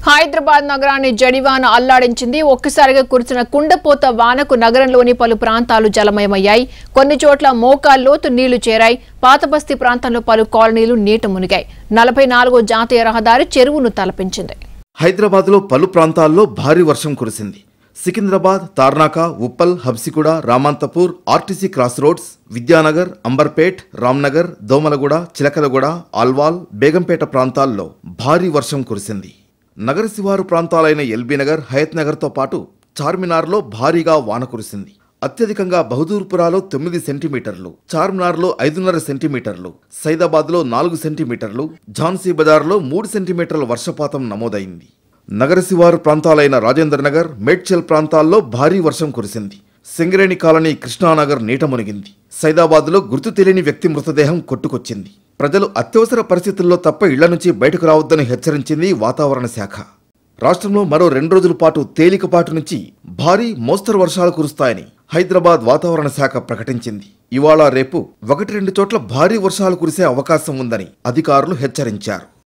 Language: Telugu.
హైదరాబాద్ నగరాన్ని జడివాన అల్లాడించింది ఒక్కసారిగా కురిసిన కుండపోత వానకు నగరంలోని పలు ప్రాంతాలు జలమయమయ్యాయి కొన్ని చోట్ల మోకాలు లోతు నీళ్లు చేరాయి పాతబస్తీ ప్రాంతంలో పలు కాలనీలు నీట మునిగాయి నలభై నాలుగో జాతీయ రహదారి చెరువును తలపించింది హైదరాబాద్లో పలు ప్రాంతాల్లో భారీ వర్షం కురిసింది Secunderabad Tarnaka Uppal Habsiguda Ramanthapur RTC cross roads Vidyanagar Amberpet Ramnagar Domalguda Chilakalguda Alwal Begumpet ప్రాంతాల్లో భారీ వర్షం కురిసింది నగర శివారు ప్రాంతాలైన ఎల్బీనగర్ హయత్ నగర్తో పాటు చార్మినార్లో భారీగా వాన కురిసింది అత్యధికంగా బహదూర్పురాలో తొమ్మిది సెంటీమీటర్లు చార్మినార్లో ఐదున్నర సెంటీమీటర్లు సైదాబాద్లో నాలుగు సెంటీమీటర్లు ఝాన్సీ బజార్లో మూడు సెంటీమీటర్ల వర్షపాతం నమోదైంది నగర శివారు ప్రాంతాలైన రాజేంద్ర నగర్ మేడ్చల్ ప్రాంతాల్లో భారీ వర్షం కురిసింది సింగరేణి కాలనీ కృష్ణానగర్ నీట మునిగింది సైదాబాద్లో గుర్తు తెలియని వ్యక్తి మృతదేహం కొట్టుకొచ్చింది ప్రజలు అత్యవసర పరిస్థితుల్లో తప్ప ఇళ్ల నుంచి బయటకు రావద్దని హెచ్చరించింది వాతావరణ శాఖ రాష్ట్రంలో మరో రెండు రోజుల పాటు తేలికపాటి నుంచి భారీ మోస్తరు వర్షాలు కురుస్తాయని హైదరాబాద్ వాతావరణ శాఖ ప్రకటించింది ఇవాళ రేపు ఒకటి రెండు చోట్ల భారీ వర్షాలు కురిసే అవకాశం ఉందని అధికారులు హెచ్చరించారు